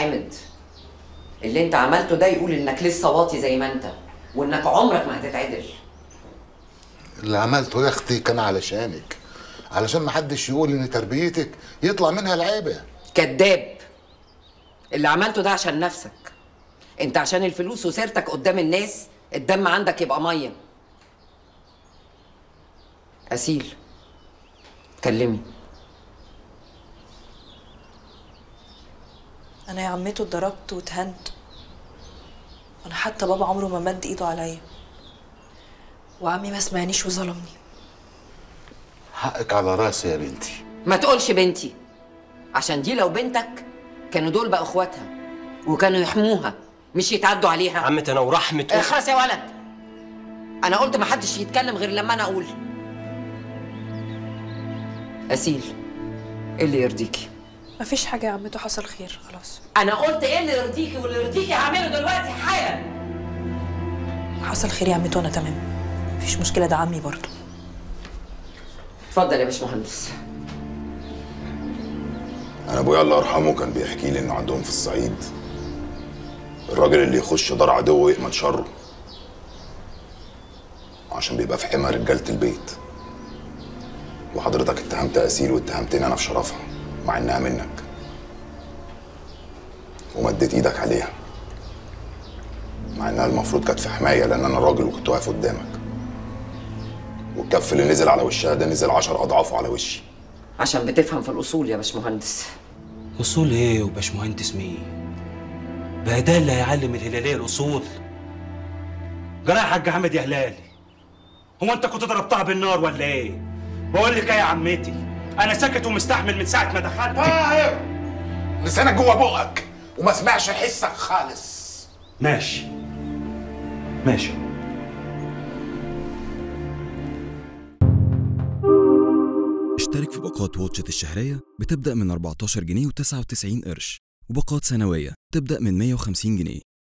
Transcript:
حامد اللي انت عملته ده يقول انك لسه واطي زي ما انت وانك عمرك ما هتتعدل اللي عملته يا اختي كان علشانك علشان ما حدش يقول ان تربيتك يطلع منها العيبه كذاب اللي عملته ده عشان نفسك انت عشان الفلوس وسيرتك قدام الناس الدم عندك يبقى ميه اسيل كلمي انا يا عمته اتضربت واتهنت وانا حتى بابا عمره ما مد ايده عليا وعمي ما سمعنيش وظلمني حقك على راسي يا بنتي ما تقولش بنتي عشان دي لو بنتك كانوا دول بقى اخواتها وكانوا يحموها مش يتعدوا عليها عمت انا ورحمة اخرس يا ولد انا قلت ما حدش يتكلم غير لما انا اقول اسيل ايه اللي يرضيكي مفيش حاجه يا عمته حصل خير خلاص انا قلت ايه اللي يرضيكي واللي يرضيكي هعمله دلوقتي حالا حصل خير يا عمته انا تمام مفيش مشكله ده عمي برضه اتفضل يا باشمهندس انا ابويا الله يرحمه كان بيحكي لي انه عندهم في الصعيد الراجل اللي يخش دار عدوه يأمن شره عشان بيبقى في حمى رجاله البيت وحضرتك اتهمت اسيل واتهمتني انا في شرفها مع انها منك ومديت ايدك عليها مع انها المفروض كانت في حمايه لان انا راجل وكنت واقف قدامك والكف اللي نزل على وشها ده نزل عشر اضعافه على وشي عشان بتفهم في الاصول يا باشمهندس اصول ايه وباشمهندس مين بقى ده اللي هيعلم الهلاليه الاصول جرى يا حاج احمد يا هلالي هو انت كنت ضربتها بالنار ولا ايه بقول لك ايه يا عمتي انا ساكت ومستحمل من ساعه ما دخلت طيب لسانك جوه بقك وما سمعش حسك خالص ماشي ماشي اشترك في باقات واتشت الشهرية بتبدأ من 14 جنيه و99 قرش وباقات سنوية تبدأ من 150 جنيه